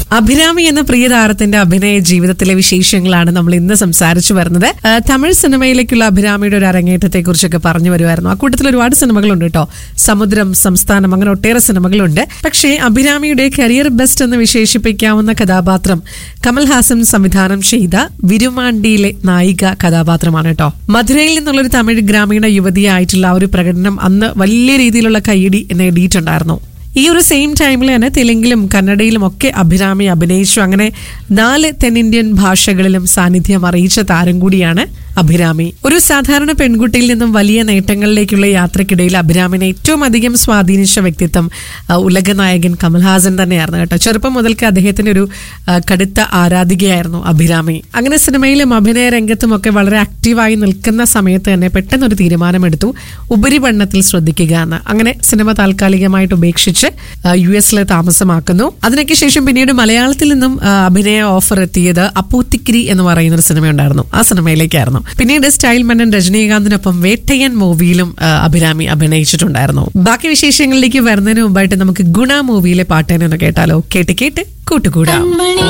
അഭിരാമി എന്ന പ്രിയ താരത്തിന്റെ അഭിനയ ജീവിതത്തിലെ വിശേഷങ്ങളാണ് നമ്മൾ ഇന്ന് സംസാരിച്ചു വരുന്നത് ആ, തമിഴ് സിനിമയിലേക്കുള്ള അഭിരാമിയുടെ ഒരു അരങ്ങേറ്റത്തെ കുറിച്ചൊക്കെ പറഞ്ഞു വരുമായിരുന്നു അക്കൂട്ടത്തിൽ ഒരുപാട് സിനിമകളുണ്ട് കേട്ടോ സമുദ്രം സംസ്ഥാനം അങ്ങനെ ഒട്ടേറെ സിനിമകളുണ്ട് പക്ഷേ അഭിരാമിയുടെ കരിയർ ബെസ്റ്റ് എന്ന് വിശേഷിപ്പിക്കാവുന്ന കഥാപാത്രം കമൽഹാസൻ സംവിധാനം ചെയ്ത വിരുമാണ്ടിയിലെ നായിക കഥാപാത്രമാണ് കേട്ടോ മധുരയിൽ നിന്നുള്ളൊരു തമിഴ് ഗ്രാമീണ യുവതിയായിട്ടുള്ള ആ ഒരു പ്രകടനം അന്ന് വലിയ രീതിയിലുള്ള കയ്യടി നേടിയിട്ടുണ്ടായിരുന്നു ഈ ഒരു സെയിം ടൈമിൽ തന്നെ തെലുങ്കിലും കന്നഡയിലും ഒക്കെ അഭിരാമി അഭിനയിച്ചു അങ്ങനെ നാല് തെന്നിന്ത്യൻ ഭാഷകളിലും സാന്നിധ്യം അറിയിച്ച താരം കൂടിയാണ് അഭിരാമി ഒരു സാധാരണ പെൺകുട്ടിയിൽ നിന്നും വലിയ നേട്ടങ്ങളിലേക്കുള്ള യാത്രക്കിടയിൽ അഭിരാമിനെ ഏറ്റവും അധികം സ്വാധീനിച്ച വ്യക്തിത്വം ആ, ഉലകനായകൻ കമൽഹാസൻ തന്നെയായിരുന്നു കേട്ടോ ചെറുപ്പം മുതൽക്ക് അദ്ദേഹത്തിന്റെ ഒരു ആ, കടുത്ത ആരാധികയായിരുന്നു അഭിരാമി അങ്ങനെ സിനിമയിലും അഭിനയ രംഗത്തും ഒക്കെ വളരെ ആക്റ്റീവായി നിൽക്കുന്ന സമയത്ത് തന്നെ പെട്ടെന്നൊരു തീരുമാനമെടുത്തു ഉപരിപഠനത്തിൽ ശ്രദ്ധിക്കുക എന്ന് അങ്ങനെ സിനിമ താൽക്കാലികമായിട്ട് ഉപേക്ഷിച്ച് ആ, യു എസിലെ താമസമാക്കുന്നു അതിനൊക്കെ ശേഷം പിന്നീട് മലയാളത്തിൽ നിന്നും ആ, അഭിനയ ഓഫർ എത്തിയത് അപ്പൂത്തിക്കിരി എന്ന് പറയുന്ന ഒരു സിനിമയുണ്ടായിരുന്നു ആ സിനിമയിലേക്കായിരുന്നു പിന്നീട് സ്റ്റൈൽ മന്നൻ രജനീകാന്തിനൊപ്പം വേട്ടയ്യൻ മൂവിയിലും ആ, അഭിരാമി അഭിനയിച്ചിട്ടുണ്ടായിരുന്നു ബാക്കി വിശേഷങ്ങളിലേക്ക് വരുന്നതിന് മുമ്പായിട്ട് നമുക്ക് ഗുണ മൂവിയിലെ പാട്ടേനെ ഒന്ന് കേട്ടാലോ കേട്ട് കേട്ട് കൂട്ടുകൂടാം